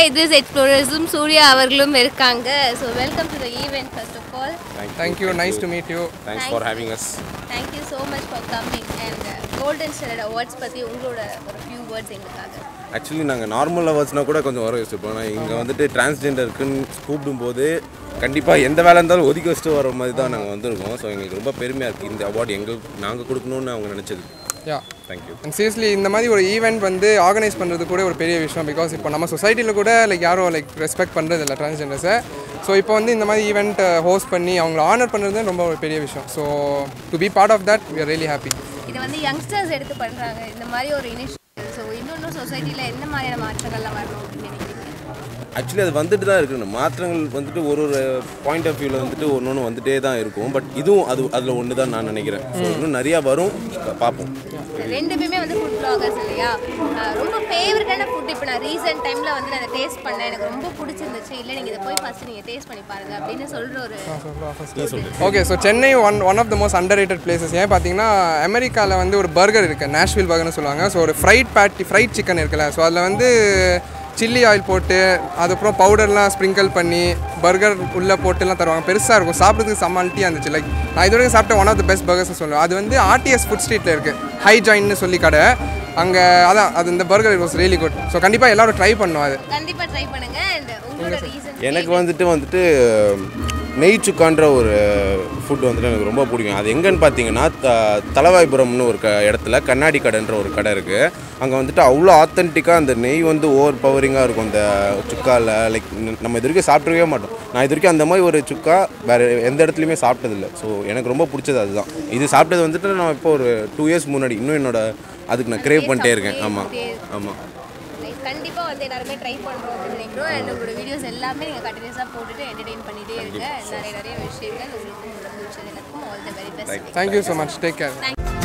இத்ரிஸ் எக்ஸ்ப்ளோரர்ஸும் சூர்யா அவர்களும் இருக்காங்க so welcome to the event first of all thank you nice to meet you thanks for having us thank you so much for coming and golden standard awards பற்றி உங்களோட ஒரு few words எங்களுக்காக actually நாங்கள் normal லவர்ஸ்னால் கூட கொஞ்சம் வர யோசிப்போம் ஆனால் இங்கே வந்துட்டு டிரான்ஸ்ஜெண்டருக்குன்னு கூப்பிடும்போது கண்டிப்பாக எந்த வேலை இருந்தாலும் ஒதுக்கி வச்சுட்டு வர மாதிரி தான் நாங்கள் வந்திருக்கோம் ஸோ எங்களுக்கு ரொம்ப பெருமையாக இருக்குது இந்த அவார்டு எங்களுக்கு நாங்கள் கொடுக்கணும்னு அவங்க நினச்சது யா தேங்க்யூ அண்ட் சீரியஸ்லி இந்த மாதிரி ஒரு ஈவெண்ட் வந்து ஆர்கனைஸ் பண்ணுறது கூட ஒரு பெரிய விஷயம் பிகாஸ் இப்போ நம்ம சொசைட்டியில் கூட லைக் யாரும் லைக் ரெஸ்பெக்ட் பண்ணுறது இல்லை டிரான்ஸ்ஜெண்டர்ஸை ஸோ இப்போ வந்து இந்த மாதிரி ஈவெண்ட் ஹோஸ்ட் பண்ணி அவங்கள ஆனர் பண்ணுறது ரொம்ப ஒரு பெரிய விஷயம் so to be part of that we are really happy இதை வந்து யங்ஸ்டர்ஸ் எடுத்து பண்ணுறாங்க இந்த மாதிரி ஒரு இனிஷியேட்டிவ் ஸோ இன்னொன்று சொசைட்டியில் எந்த மாதிரியான மாற்றங்கள்லாம் வரணும் அப்படின்னு நினைக்கிறீங்க ஆக்சுவலி அது வந்துட்டு தான் இருக்குன்னு மாற்றங்கள் வந்துட்டு ஒரு ஒரு பாயிண்ட் ஆஃப் வியூவில் வந்துட்டு ஒன்று ஒன்று வந்துட்டே தான் இருக்கும் பட் இதுவும் அது அதில் ஒன்று தான் நான் நினைக்கிறேன் ஸோ இன்னும் நிறையா வரும் பார்ப்போம் ரெண்டு பேருமே வந்து ஃபுட் ப்ளாகர்ஸ் இல்லையா ஆஹ் ரொம்ப ஃபேவரட்டான ஃபுட் இப்போ நான் ரீசெண்ட் டைமில் வந்து நான் அதை டேஸ்ட் பண்ணேன் எனக்கு ரொம்ப பிடிச்சிருந்துச்சு இல்லை நீங்கள் இதை போய் ஃபஸ்ட்டு நீங்கள் டேஸ்ட் பண்ணி பாருங்க அப்படின்னு சொல்கிற ஒரு நீ சொல்லு okay so Chennai one one of the most underrated places ஏன் பார்த்தீங்கன்னா அமெரிக்காவில் வந்து ஒரு பர்கர் இருக்குது நேஷ்வில் பர்கர்னு சொல்லுவாங்க ஸோ ஒரு ஃப்ரைட் பேட்டி ஃப்ரைட் சிக்கன் இருக்குல்ல ஸோ அதில் வந்து சில்லி ஆயில் போட்டு அதுக்கப்புறம் பவுடர்லாம் ஸ்ப்ரிங்கிள் பண்ணி பர்கர் உள்ளே போட்டுலாம் தருவாங்க பெருசாக இருக்கும் சாப்பிட்றதுக்கு செம்மல்ட்டியாக இருந்துச்சு லைக் நான் இது வரைக்கும் சாப்பிட்ட one of the best burgers சொல்லுவேன் அது வந்து ஆர்டிஎஸ் ஃபுட் ஸ்ட்ரீட்டில் இருக்குது ஹை ஜாயின்னு சொல்லி கடை அங்கே அதான் அது இந்த burger was really good so கண்டிப்பாக எல்லாரும் ட்ரை பண்ணும் அது கண்டிப்பாக ட்ரை பண்ணுங்க அண்ட் உங்களோட ரீசன் எனக்கு வந்துட்டு வந்துட்டு நெய் சுக்கான்ற ஒரு ஃபுட் வந்துட்டு எனக்கு ரொம்ப பிடிக்கும் அது எங்கன்னு பார்த்தீங்கன்னா த தலவாய்புரம்னு ஒரு க இடத்துல கண்ணாடி கடைன்ற ஒரு கடை இருக்குது அங்கே வந்துட்டு அவ்வளோ ஆத்தென்டிக்காக அந்த நெய் வந்து ஓவர் பவரிங்காக இருக்கும் அந்த சுக்காவில் லைக் நம்ம இது வரைக்கும் சாப்பிட்ருக்கவே மாட்டோம் நான் இது வரைக்கும் அந்த மாதிரி ஒரு சுக்கா வேறு எந்த இடத்துலையுமே சாப்பிட்டதில்ல ஸோ எனக்கு ரொம்ப பிடிச்சது அதுதான் இது சாப்பிட்டது வந்துட்டு நான் இப்போ ஒரு டூ இயர்ஸ் முன்னாடி இன்னும் என்னோட அதுக்கு நான் கிரேவ் பண்ணிட்டே இருக்கேன் ஆமாம் ஆமாம் கண்டிப்பாக வந்து எல்லாருமே ட்ரை பண்ணுறோம் அப்படின்னு நினைக்கிறோம் அண்ட் உங்களோட வீடியோஸ் எல்லாமே நீங்கள் கண்டினியூஸாக போட்டுட்டு என்டர்டெயின் பண்ணிகிட்டே இருங்க நிறைய நிறைய விஷயங்கள் உங்களுக்கு உங்களோட ஃபியூச்சர் எல்லாத்துக்கும் all the very best thank you so much take care thank you